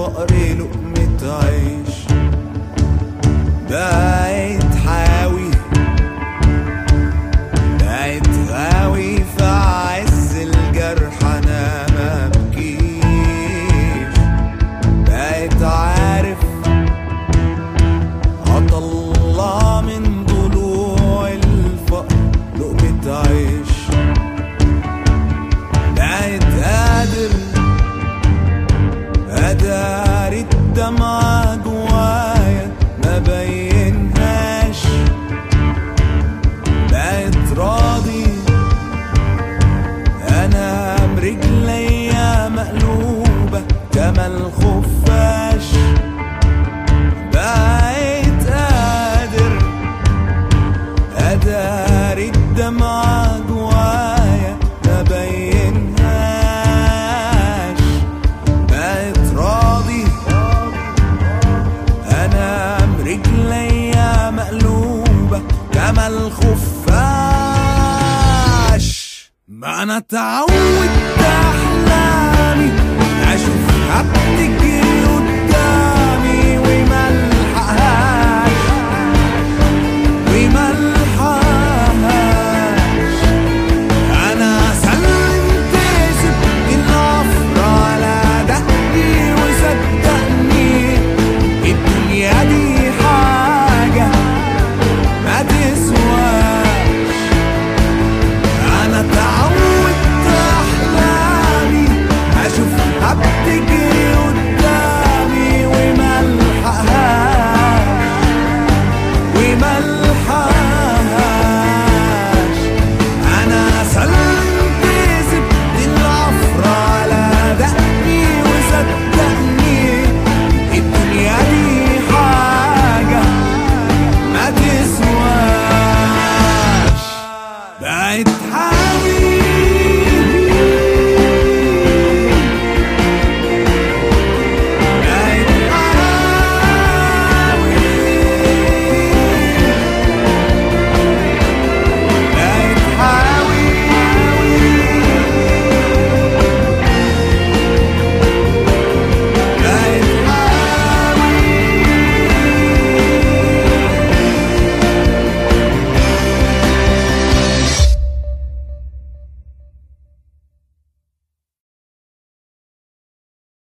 الفقر لقمة عيش بقيت حاوي بقيت غاوي في عز الجرح انا مبكيش بقيت عارف عطلع من ضلوع الفقر لقمة عيش بقيت قادر أداري الدمعة جوايا ما بينهاش بقيت راضي أنا برجليا مقلوبة كما الخفاش بقيت قادر أداري الدمعة جوايا ما بينهاش بقيت راضي أنا برجليا مقلوبة كما الخفاش ما أنا اتعودت